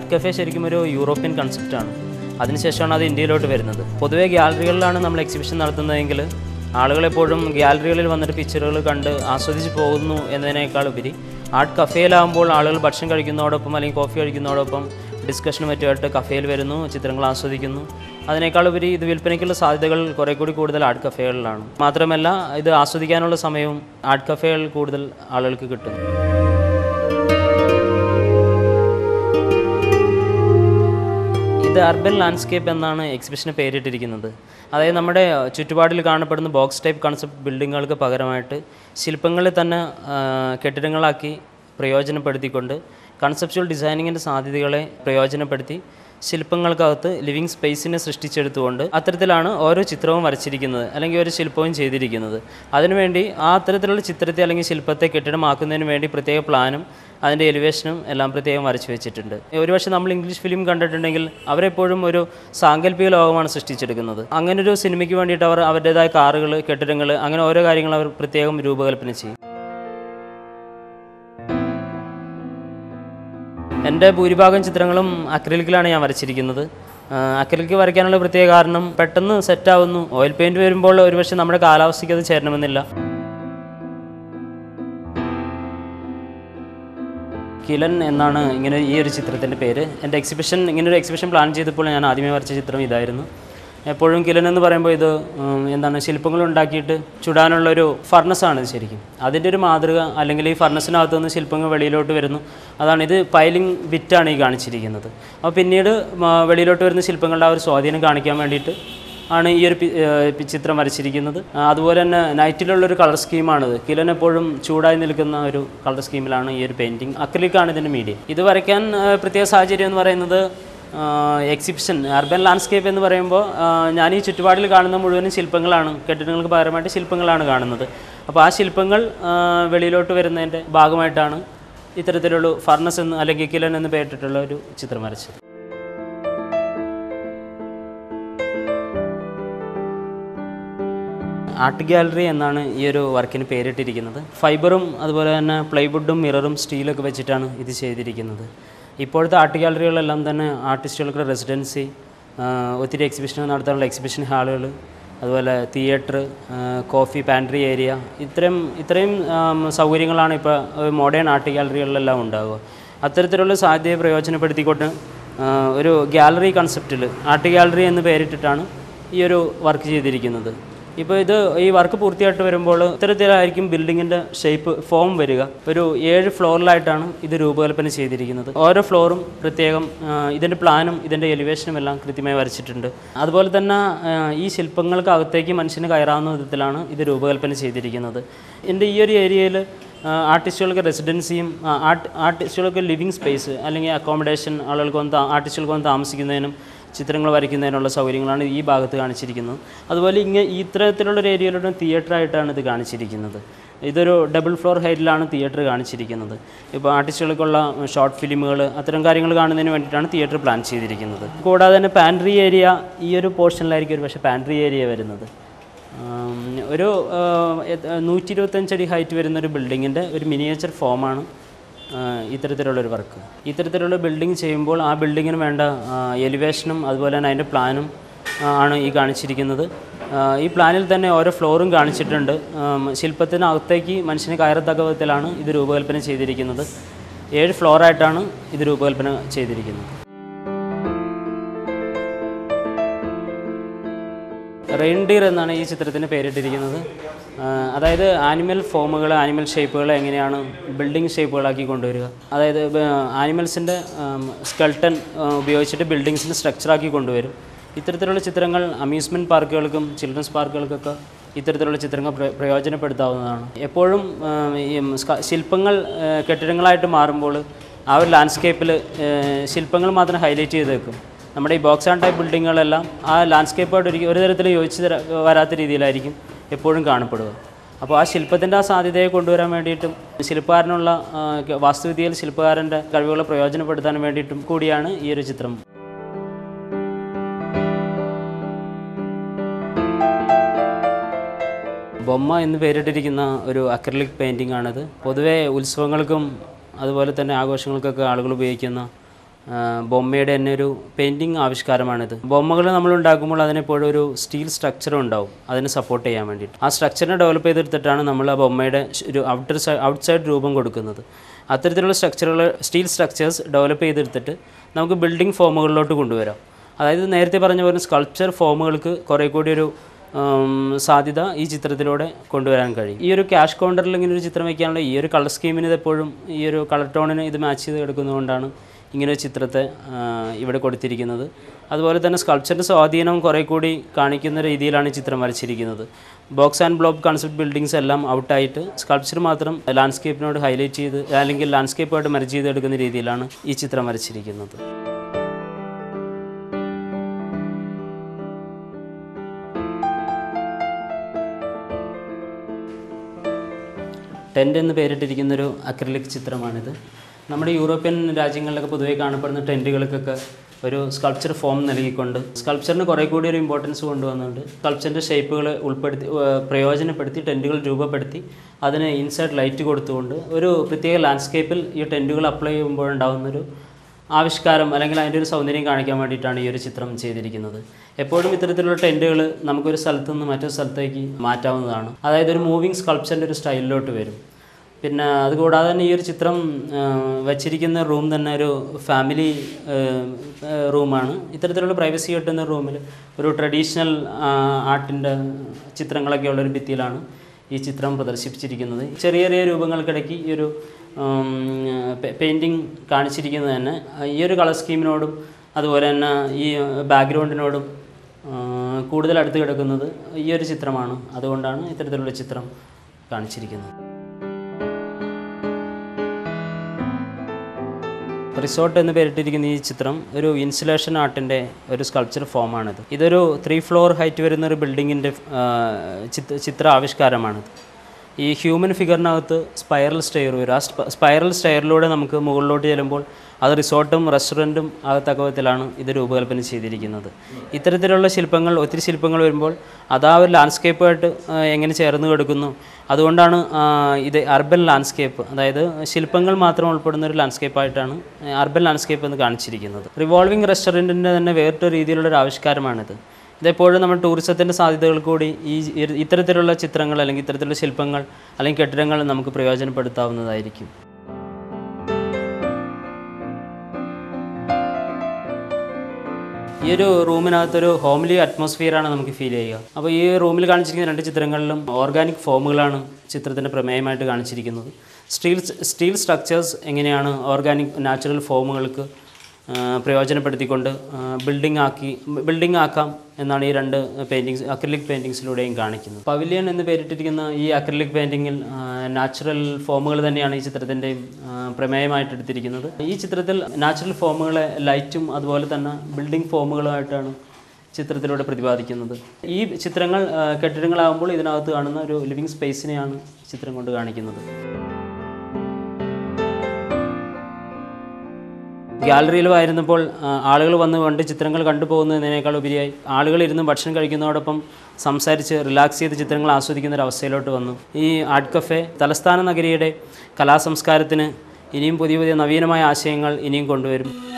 art cafe ശരിക്കും ഒരു European കൺസെപ്റ്റാണ് അതിനുശേഷമാണ് അത് ഇന്ത്യയിലോട്ട് വരുന്നത് പൊതുവേ ഗ്യാലറികളിലാണ് നമ്മൾ എക്സിബിഷൻ നടത്തുന്നതെങ്കിൽ ആളുകൾ എപ്പോഴും ഗ്യാലറികളിൽ വന്നിട്ട് പിക്ചറുകൾ കണ്ട് ആസ്വദിച്ച് പോകുന്നു എന്നതിനേക്കാൾ ഉപരി ആർട്ട് കഫേയിലാകുമ്പോൾ ആളുകൾ ഭക്ഷണം കഴിക്കുന്നതോടൊപ്പം അല്ലെങ്കിൽ കോഫി കഴിക്കുന്നതോടൊപ്പം ഡിസ്കഷനും മറ്റുമായിട്ട് കഫേയിൽ വരുന്നു ചിത്രങ്ങൾ ആസ്വദിക്കുന്നു അതിനേക്കാൾ ഉപരി ഇത് വിൽപ്പനയ്ക്കുള്ള സാധ്യതകൾ കുറേ കൂടി കൂടുതൽ ആർട്ട് കഫേകളിലാണ് മാത്രമല്ല ഇത് ആസ്വദിക്കാനുള്ള സമയവും ആർട്ട് കഫേകളിൽ കൂടുതൽ ആളുകൾക്ക് കിട്ടും ഇത് അർബൻ ലാൻഡ്സ്കേപ്പ് എന്നാണ് എക്സിബിഷന് പേരിട്ടിരിക്കുന്നത് അതായത് നമ്മുടെ ചുറ്റുപാടിൽ കാണപ്പെടുന്ന ബോക്സ് ടൈപ്പ് കൺസെപ്റ്റ് ബിൽഡിങ്ങുകൾക്ക് പകരമായിട്ട് ശില്പങ്ങളിൽ തന്നെ ആ, കെട്ടിടങ്ങളാക്കി പ്രയോജനപ്പെടുത്തിക്കൊണ്ട് കൺസെപ്ച്വൽ ഡിസൈനിങ്ങിൻ്റെ സാധ്യതകളെ പ്രയോജനപ്പെടുത്തി ശില്പങ്ങൾക്കകത്ത് ലിവിങ് സ്പേസിനെ സൃഷ്ടിച്ചെടുത്തുകൊണ്ട് അത്തരത്തിലാണ് ഓരോ ചിത്രവും വരച്ചിരിക്കുന്നത് അല്ലെങ്കിൽ ഒരു ശില്പവും ചെയ്തിരിക്കുന്നത് അതിനുവേണ്ടി ആ അത്തരത്തിലുള്ള ചിത്രത്തെ അല്ലെങ്കിൽ ശില്പത്തെ കെട്ടിടമാക്കുന്നതിന് വേണ്ടി പ്രത്യേക പ്ലാനും അതിൻ്റെ എലിവേഷനും എല്ലാം പ്രത്യേകം വരച്ചു വെച്ചിട്ടുണ്ട് ഒരുപക്ഷെ നമ്മൾ ഇംഗ്ലീഷ് ഫിലിം കണ്ടിട്ടുണ്ടെങ്കിൽ അവരെപ്പോഴും ഒരു സാങ്കല്പിക ലോകമാണ് സൃഷ്ടിച്ചെടുക്കുന്നത് അങ്ങനെ ഒരു സിനിമയ്ക്ക് വേണ്ടിയിട്ട് അവർ അവരുടേതായ കാറുകൾ കെട്ടിടങ്ങൾ അങ്ങനെ ഓരോ കാര്യങ്ങൾ അവർ പ്രത്യേകം രൂപകൽപ്പന ചെയ്യും എൻ്റെ ഭൂരിഭാഗം ചിത്രങ്ങളും അക്രിലിക്കിലാണ് ഞാൻ വരച്ചിരിക്കുന്നത് അക്രിലിക്ക് വരയ്ക്കാനുള്ള പ്രത്യേക കാരണം പെട്ടെന്ന് സെറ്റാവുന്നു ഓയിൽ പെയിൻറ് വരുമ്പോൾ ഒരുപക്ഷെ നമ്മുടെ കാലാവസ്ഥയ്ക്ക് അത് ചേരണമെന്നില്ല കിലൻ എന്നാണ് ഇങ്ങനെ ഈ ഒരു ചിത്രത്തിൻ്റെ പേര് എൻ്റെ എക്സിബിഷൻ ഇങ്ങനെ ഒരു എക്സിബിഷൻ പ്ലാൻ ചെയ്തപ്പോൾ ഞാൻ ആദ്യമേ വരച്ച ചിത്രം ഇതായിരുന്നു എപ്പോഴും കിലൻ എന്ന് പറയുമ്പോൾ ഇത് ഉം, എന്താണ് ശില്പങ്ങൾ ഉണ്ടാക്കിയിട്ട് ചുടാനുള്ളൊരു ഫർണസാണ് ഇത് ശരിക്കും അതിൻ്റെ ഒരു മാതൃക അല്ലെങ്കിൽ ഈ ഫർണസിനകത്ത് നിന്ന് ശില്പങ്ങൾ വെളിയിലോട്ട് വരുന്നു അതാണ് ഇത് പൈലിംഗ് ബിറ്റാണ് ഈ കാണിച്ചിരിക്കുന്നത് അപ്പോൾ പിന്നീട് മ, വെളിയിലോട്ട് വരുന്ന ശില്പങ്ങളുടെ ആ ഒരു സ്വാധീനം കാണിക്കാൻ വേണ്ടിയിട്ട് ആണ് ഈ ഒരു പി- ഏഹ് പി- ചിത്രം വരച്ചിരിക്കുന്നത് ആ, അതുപോലെ തന്നെ നൈറ്റിലുള്ളൊരു കളർ സ്കീമാണിത് കിലൻ എപ്പോഴും ചൂടായി നിൽക്കുന്ന ഒരു കളർ സ്കീമിലാണ് ഈ ഒരു പെയിൻറ്റിങ് അക്രിലിക്കാണ് ഇതിൻ്റെ മീഡിയം ഇത് വരയ്ക്കാൻ ഏഹ്, പ്രത്യേക സാഹചര്യം എന്ന് പറയുന്നത് എക്സിബിഷൻ അർബൻ ലാൻഡ്സ്കേപ്പ് എന്ന് പറയുമ്പോൾ ആ, ഞാൻ ഈ ചുറ്റുപാടിൽ കാണുന്ന മുഴുവനും ശില്പങ്ങളാണ് കെട്ടിടങ്ങൾക്ക് പകരമായിട്ട് ശില്പങ്ങളാണ് കാണുന്നത് അപ്പോൾ ആ ശില്പങ്ങൾ ആ, വെളിയിലോട്ട് വരുന്നതിൻ്റെ ഭാഗമായിട്ടാണ് ഇത്തരത്തിലുള്ള ഫർണസ് എന്ന് അല്ലെങ്കിൽ കിലൻ എന്ന് പേരിട്ടിട്ടുള്ള ഒരു ചിത്രം വരച്ചത് ആർട്ട് ഗാലറി എന്നാണ് ഈ ഒരു വർക്കിന് പേരിട്ടിരിക്കുന്നത് ഫൈബറും അതുപോലെ തന്നെ പ്ലൈവുഡും മിററും സ്റ്റീലൊക്കെ വെച്ചിട്ടാണ് ഇത് ചെയ്തിരിക്കുന്നത് ഇപ്പോഴത്തെ ആർട്ട് ഗാലറികളെല്ലാം തന്നെ ആർട്ടിസ്റ്റുകൾക്ക് റെസിഡൻസി ഒത്തിരി എക്സിബിഷൻ നടത്താനുള്ള എക്സിബിഷൻ ഹാളുകൾ അതുപോലെ തിയേറ്റർ കോഫി പാൻട്രി ഏരിയ ഇത്രയും ഇത്രയും ആം, സൗകര്യങ്ങളാണ് ഇപ്പോൾ മോഡേൺ ആർട്ട് ഗാലറികളിലെല്ലാം ഉണ്ടാവുക അത്തരത്തിലുള്ള സാധ്യതയെ പ്രയോജനപ്പെടുത്തിക്കൊണ്ട് ആ, ഒരു ഗാലറി കൺസെപ്റ്റിൽ ആർട്ട് ഗാലറി എന്ന് പേരിട്ടിട്ടാണ് ഈ ഒരു വർക്ക് ചെയ്തിരിക്കുന്നത് ഇപ്പോൾ ഇത് ഈ വർക്ക് പൂർത്തിയായിട്ട് വരുമ്പോൾ ഇത്തരത്തിലായിരിക്കും ബിൽഡിങ്ങിൻ്റെ ഷേപ്പ് ഫോം വരിക ഒരു ഏഴ് ഫ്ലോറിലായിട്ടാണ് ഇത് രൂപകൽപ്പന ചെയ്തിരിക്കുന്നത് ഓരോ ഫ്ലോറും പ്രത്യേകം ആ, ഇതിൻ്റെ പ്ലാനും ഇതിൻ്റെ എലിവേഷനും എല്ലാം കൃത്യമായി വരച്ചിട്ടുണ്ട് അതുപോലെ തന്നെ ആ, ഈ ശില്പങ്ങൾക്ക് അകത്തേക്ക് മനുഷ്യന് കയറാവുന്ന വിധത്തിലാണ് ഇത് രൂപകൽപ്പന ചെയ്തിരിക്കുന്നത് എൻ്റെ ഈ ഒരു ഏരിയയിൽ ആർട്ടിസ്റ്റുകൾക്ക് റെസിഡൻസിയും ആ, ആർട്ട് ആർട്ടിസ്റ്റുകൾക്ക് ലിവിങ് സ്പേസ് അല്ലെങ്കിൽ അക്കോമഡേഷൻ ആളുകൾക്ക് വന്ന് താ- ആർട്ടിസ്റ്റുകൾക്ക് വന്ന് താമസിക്കുന്നതിനും ചിത്രങ്ങൾ വരയ്ക്കുന്നതിനുള്ള സൗകര്യങ്ങളാണ് ഈ ഭാഗത്ത് കാണിച്ചിരിക്കുന്നത് അതുപോലെ ഇങ്ങനെ ഇത്തരത്തിലുള്ള ഒരു ഏരിയയിലുള്ള തിയേറ്റർ ആയിട്ടാണ് ഇത് കാണിച്ചിരിക്കുന്നത് ഇതൊരു ഡബിൾ ഫ്ലോർ ഹൈറ്റിലാണ് തിയേറ്റർ കാണിച്ചിരിക്കുന്നത് ഇപ്പോൾ ആർട്ടിസ്റ്റുകൾക്കുള്ള ഷോർട്ട് ഫിലിമുകൾ അത്തരം കാര്യങ്ങൾ കാണുന്നതിന് വേണ്ടിയിട്ടാണ് തിയേറ്റർ പ്ലാൻ ചെയ്തിരിക്കുന്നത് കൂടാതെ തന്നെ പാൻട്രി ഏരിയ ഈ ഒരു പോർഷനിലായിരിക്കും ഒരു പക്ഷേ പാൻട്രി ഏരിയ വരുന്നത് ആം, ഒരു നൂറ്റി ഇരുപത്തഞ്ചടി ഹൈറ്റ് വരുന്ന ഒരു ബിൽഡിങ്ങിൻ്റെ ഒരു മിനിയേച്ചർ ഫോമാണ് ഇത്തരത്തിലുള്ളൊരു വർക്ക് ഇത്തരത്തിലുള്ള ബിൽഡിംഗ് ചെയ്യുമ്പോൾ ആ ബിൽഡിങ്ങിന് വേണ്ട എലിവേഷനും അതുപോലെ തന്നെ അതിൻ്റെ പ്ലാനും ആണ് ഈ കാണിച്ചിരിക്കുന്നത് ആ, ഈ പ്ലാനിൽ തന്നെ ഓരോ ഫ്ലോറും കാണിച്ചിട്ടുണ്ട് ആം, ശില്പത്തിനകത്തേക്ക് മനുഷ്യന് കയറത്തക്ക വിധത്തിലാണ് ഇത് രൂപകൽപ്പന ചെയ്തിരിക്കുന്നത് ഏഴ് ഫ്ലോറായിട്ടാണ് ഇത് രൂപകൽപ്പന ചെയ്തിരിക്കുന്നത് റെയിൻഡിയർ എന്നാണ് ഈ ചിത്രത്തിന് പേരിട്ടിരിക്കുന്നത് ആ, അതായത് ആനിമൽ ഫോമുകൾ ആനിമൽ ഷേപ്പുകൾ എങ്ങനെയാണ് ബിൽഡിംഗ് ഷേപ്പുകളാക്കി കൊണ്ടുവരിക അതായത് ആനിമൽസിൻ്റെ സ്കൾട്ടൺ ഉപയോഗിച്ചിട്ട് ബിൽഡിങ്സിന് സ്ട്രക്ചറാക്കി കൊണ്ടുവരും ഇത്തരത്തിലുള്ള ചിത്രങ്ങൾ അമ്യൂസ്മെൻറ്റ് പാർക്കുകൾക്കും ചിൽഡ്രൻസ് പാർക്കുകൾക്കൊക്കെ ഇത്തരത്തിലുള്ള ചിത്രങ്ങൾ പ്ര- പ്രയോജനപ്പെടുത്താവുന്നതാണ് എപ്പോഴും ആ, ഈ സ്ക- ശില്പങ്ങൾ ആ, കെട്ടിടങ്ങളായിട്ട് മാറുമ്പോൾ ആ ഒരു ലാൻഡ്സ്കേപ്പിൽ ശില്പങ്ങൾ മാത്രം ഹൈലൈറ്റ് ചെയ്ത് വെക്കും നമ്മുടെ ഈ ബോക്സ് ആൻഡ് ടൈപ്പ് ബിൽഡിങ്ങുകളെല്ലാം ആ ലാൻഡ്സ്കേപ്പായിട്ട് ഒരു ഒരു തരത്തിലും യോജിച്ച് തര- വരാത്ത രീതിയിലായിരിക്കും എപ്പോഴും കാണപ്പെടുക അപ്പോൾ ആ ശില്പത്തിൻ്റെ ആ സാധ്യതയെ കൊണ്ടുവരാൻ വേണ്ടിയിട്ടും ശില്പകാരനുള്ള ആ, വാസ്തുവിദ്യയിൽ ശില്പകാരൻ്റെ കഴിവുകളെ പ്രയോജനപ്പെടുത്താൻ വേണ്ടിയിട്ടും കൂടിയാണ് ഈ ഒരു ചിത്രം ബൊമ്മ എന്ന് പേരിട്ടിരിക്കുന്ന ഒരു അക്രലിക് പെയിൻറ്റിംഗ് ആണിത് പൊതുവേ ഉത്സവങ്ങൾക്കും അതുപോലെ തന്നെ ആഘോഷങ്ങൾക്കൊക്കെ ആളുകൾ ഉപയോഗിക്കുന്ന ആ, ബൊമ്മയുടെ തന്നെ ഒരു പെയിൻറ്റിങ് ആവിഷ്കാരമാണിത് ബൊമ്മകൾ നമ്മൾ ഉണ്ടാക്കുമ്പോൾ അതിനെപ്പോഴും ഒരു സ്റ്റീൽ സ്ട്രക്ചർ ഉണ്ടാവും അതിന് സപ്പോർട്ട് ചെയ്യാൻ വേണ്ടിയിട്ട് ആ സ്ട്രക്ചറിനെ ഡെവലപ്പ് ചെയ്തെടുത്തിട്ടാണ് നമ്മൾ ആ ബൊമ്മയുടെ ഷ് ഒരു ഔട്ടർ സൈഡ് ഔട്ട് സൈഡ് രൂപം കൊടുക്കുന്നത് അത്തരത്തിലുള്ള സ്ട്രക്ചറുകൾ സ്റ്റീൽ സ്ട്രക്ചേഴ്സ് ഡെവലപ്പ് ചെയ്തെടുത്തിട്ട് നമുക്ക് ബിൽഡിംഗ് ഫോമുകളിലോട്ട് കൊണ്ടുവരാം അതായത് നേരത്തെ പറഞ്ഞ പോലെ സ്കൾപ്ചർ ഫോമുകൾക്ക് കുറേ കൂടി ഒരു ഉം, സാധ്യത ഈ ചിത്രത്തിലൂടെ കൊണ്ടുവരാൻ കഴിയും ഈ ഒരു ക്യാഷ് കൗണ്ടറിൽ ഇങ്ങനെ ഒരു ചിത്രം വയ്ക്കാനുള്ള ഈ ഒരു കളർ സ്കീമിന് ഇത് എപ്പോഴും ഈ ഒരു കളർ ടോണിന് ഇത് മാച്ച് ചെയ്ത് കിടക്കുന്നതുകൊണ്ടാണ് ഇങ്ങനെ ഒരു ചിത്രത്തെ ആ, ഇവിടെ കൊടുത്തിരിക്കുന്നത് അതുപോലെ തന്നെ സ്കൾപ്ചറിൻ്റെ സ്വാധീനം കുറേ കൂടി കാണിക്കുന്ന രീതിയിലാണ് ഈ ചിത്രം വരച്ചിരിക്കുന്നത് box and block concept buildings എല്ലാം ഔട്ടായിട്ട് സ്കൾപ്ചർ മാത്രം ലാൻഡ്സ്കേപ്പിനോട് ഹൈലൈറ്റ് ചെയ്ത് അല്ലെങ്കിൽ ലാൻഡ്സ്കേപ്പായിട്ട് മരിച്ച് ചെയ്തെടുക്കുന്ന രീതിയിലാണ് ഈ ചിത്രം വരച്ചിരിക്കുന്നത് ടെൻ്റ് എന്ന് പേരിട്ടിരിക്കുന്നൊരു അക്രലിക് ചിത്രമാണിത് നമ്മുടെ യൂറോപ്യൻ രാജ്യങ്ങളിലൊക്കെ പൊതുവേ കാണപ്പെടുന്ന ടെൻറ്റുകൾക്കൊക്കെ ഒരു സ്കൾപ്ചർ ഫോം നൽകിക്കൊണ്ട് സ്കൾപ്ചറിന് കുറേ കൂടി ഒരു ഇമ്പോർട്ടൻസ് കൊണ്ടുവന്നുകൊണ്ട് സ്കൾപ്ചറിൻ്റെ ഷേപ്പുകൾ ഉൾപ്പെടുത്തി ഏഹ് പ്രയോജനപ്പെടുത്തി ടെൻറ്റുകൾ രൂപപ്പെടുത്തി അതിന് ഇൻസൈഡ് ലൈറ്റ് കൊടുത്തുകൊണ്ട് ഒരു പ്രത്യേക ലാൻഡ്സ്കേപ്പിൽ ഈ ടെൻറ്റുകൾ അപ്ലൈ ചെയ്യുമ്പോഴുണ്ടാകുന്നൊരു ആവിഷ്കാരം അല്ലെങ്കിൽ അതിൻ്റെ ഒരു സൗന്ദര്യം കാണിക്കാൻ വേണ്ടിയിട്ടാണ് ഈ ഒരു ചിത്രം ചെയ്തിരിക്കുന്നത് എപ്പോഴും ഇത്തരത്തിലുള്ള ടെൻറ്റുകൾ നമുക്കൊരു സ്ഥലത്ത് നിന്ന് മറ്റൊരു സ്ഥലത്തേക്ക് മാറ്റാവുന്നതാണ് അതായത് ഒരു മൂവിങ് സ്കൾപ്ചറിൻ്റെ ഒരു സ്റ്റൈലിലോട്ട് വരും പിന്നെ അതുകൂടാതെ തന്നെ ഈ ഒരു ചിത്രം ആ, വച്ചിരിക്കുന്ന റൂം തന്നെ ഒരു ഫാമിലി റൂമാണ് ഇത്തരത്തിലുള്ള പ്രൈവസി കിട്ടുന്ന റൂമിൽ ഒരു ട്രഡീഷണൽ ആർട്ടിൻ്റെ ചിത്രങ്ങളൊക്കെ ഉള്ളൊരു ഭിത്തിയിലാണ് ഈ ചിത്രം പ്രദർശിപ്പിച്ചിരിക്കുന്നത് ചെറിയ ചെറിയ രൂപങ്ങൾക്കിടയ്ക്ക് ഈ ഒരു പെയിൻറ്റിങ് കാണിച്ചിരിക്കുന്നത് തന്നെ ഈ ഒരു കളർ സ്കീമിനോടും അതുപോലെ തന്നെ ഈ ബാക്ക്ഗ്രൗണ്ടിനോടും ആ, കൂടുതൽ അടുത്ത് കിടക്കുന്നത് ഈ ഒരു ചിത്രമാണ് അതുകൊണ്ടാണ് ഇത്തരത്തിലുള്ള ചിത്രം കാണിച്ചിരിക്കുന്നത് റിസോർട്ട് എന്ന് പേരിട്ടിരിക്കുന്ന ഈ ചിത്രം ഒരു ഇൻസുലേഷൻ ആർട്ടിൻ്റെ ഒരു സ്കൾപ്ചർ ഫോമാണിത് ഇതൊരു ത്രീ ഫ്ലോർ ഹൈറ്റ് വരുന്ന ഒരു ബിൽഡിങ്ങിൻ്റെ ചിത്ര ചിത്ര ആവിഷ്കാരമാണിത് ഈ ഹ്യൂമൻ ഫിഗറിനകത്ത് സ്പൈറൽ സ്റ്റെയർ വരും ആ സ്പ- സ്പൈറൽ സ്റ്റെയറിലൂടെ നമുക്ക് മുകളിലോട്ട് ചെല്ലുമ്പോൾ അത് റിസോർട്ടും റെസ്റ്റോറൻറ്റും ആകത്തക്ക വിധത്തിലാണ് ഇത് രൂപകൽപ്പന ചെയ്തിരിക്കുന്നത് ഇത്തരത്തിലുള്ള ശില്പങ്ങൾ ഒത്തിരി ശില്പങ്ങൾ വരുമ്പോൾ അത് ആ ഒരു ലാൻഡ്സ്കേപ്പായിട്ട് എങ്ങനെ ചേർന്ന് കിടക്കുന്നു അതുകൊണ്ടാണ് ആ, ഇത് അർബൻ ലാൻഡ്സ്കേപ്പ് അതായത് ശില്പങ്ങൾ മാത്രം ഉൾപ്പെടുന്ന ഒരു ലാൻഡ്സ്കേപ്പായിട്ടാണ് അർബൻ ലാൻഡ്സ്കേപ്പ് എന്ന് കാണിച്ചിരിക്കുന്നത് റിവോൾവിംഗ് റെസ്റ്റോറൻറ്റിൻ്റെ തന്നെ വേറിട്ടൊരു രീതിയിലുള്ള ഒരു ആവിഷ്കാരമാണിത് ഇതെപ്പോഴും നമ്മൾ ടൂറിസത്തിൻ്റെ സാധ്യതകൾ കൂടി ഈ ഇ- ഇത്തരത്തിലുള്ള ചിത്രങ്ങൾ അല്ലെങ്കിൽ ഇത്തരത്തിലുള്ള ശില്പങ്ങൾ അല്ലെങ്കിൽ കെട്ടിടങ്ങൾ നമുക്ക് പ്രയോജനപ്പെടുത്താവുന്നതായിരിക്കും ഈ ഒരു റൂമിനകത്തൊരു ഹോംലി അറ്റ്മോസ്ഫിയറാണ് നമുക്ക് ഫീൽ ചെയ്യുക അപ്പോൾ ഈ റൂമിൽ കാണിച്ചിരിക്കുന്ന രണ്ട് ചിത്രങ്ങളിലും ഓർഗാനിക് ഫോമുകളാണ് ചിത്രത്തിൻ്റെ പ്രമേയമായിട്ട് കാണിച്ചിരിക്കുന്നത് സ്റ്റീൽ സ്റ്റീൽ സ്ട്രക്ചേഴ്സ് എങ്ങനെയാണ് ഓർഗാനിക് നാച്ചുറൽ ഫോമുകൾക്ക് ആ, പ്രയോജനപ്പെടുത്തിക്കൊണ്ട് ബിൽഡിംഗ് ആക്കി ബിൽഡിംഗ് ആക്കാം എന്നാണ് ഈ രണ്ട് പെയിൻറ്റിങ്സ് അക്രിലിക് പെയിൻറ്റിങ്സിലൂടെയും കാണിക്കുന്നത് പവിലിയൻ എന്ന് പേരിട്ടിരിക്കുന്ന ഈ അക്രിലിക് പെയിൻറ്റിങ്ങിൽ നാച്ചുറൽ ഫോമുകൾ തന്നെയാണ് ഈ ചിത്രത്തിൻ്റെയും പ്രമേയമായിട്ട് എടുത്തിരിക്കുന്നത് ഈ ചിത്രത്തിൽ നാച്ചുറൽ ഫോമുകളെ ലൈറ്റും അതുപോലെ തന്നെ ബിൽഡിംഗ് ഫോമുകളുമായിട്ടാണ് ചിത്രത്തിലൂടെ പ്രതിപാദിക്കുന്നത് ഈ ചിത്രങ്ങൾ ആ, കെട്ടിടങ്ങളാകുമ്പോൾ ഇതിനകത്ത് കാണുന്ന ഒരു ലിവിങ് സ്പേസിനെയാണ് ചിത്രം കൊണ്ട് കാണിക്കുന്നത് ഗാലറിയിൽ ആയിരുന്നപ്പോൾ ആളുകൾ വന്ന് കണ്ട് ചിത്രങ്ങൾ കണ്ടുപോകുന്നതിനേക്കാൾ ഉപരിയായി ആളുകൾ ഇരുന്ന് ഭക്ഷണം കഴിക്കുന്നതോടൊപ്പം സംസാരിച്ച് റിലാക്സ് ചെയ്ത് ചിത്രങ്ങൾ ആസ്വദിക്കുന്ന ഒരു അവസ്ഥയിലോട്ട് വന്നു ഈ ആർട്ട് കഫേ തലസ്ഥാന നഗരിയുടെ കലാസംസ്കാരത്തിന് ഇനിയും പുതിയ പുതിയ നവീനമായ ആശയങ്ങൾ ഇനിയും കൊണ്ടുവരും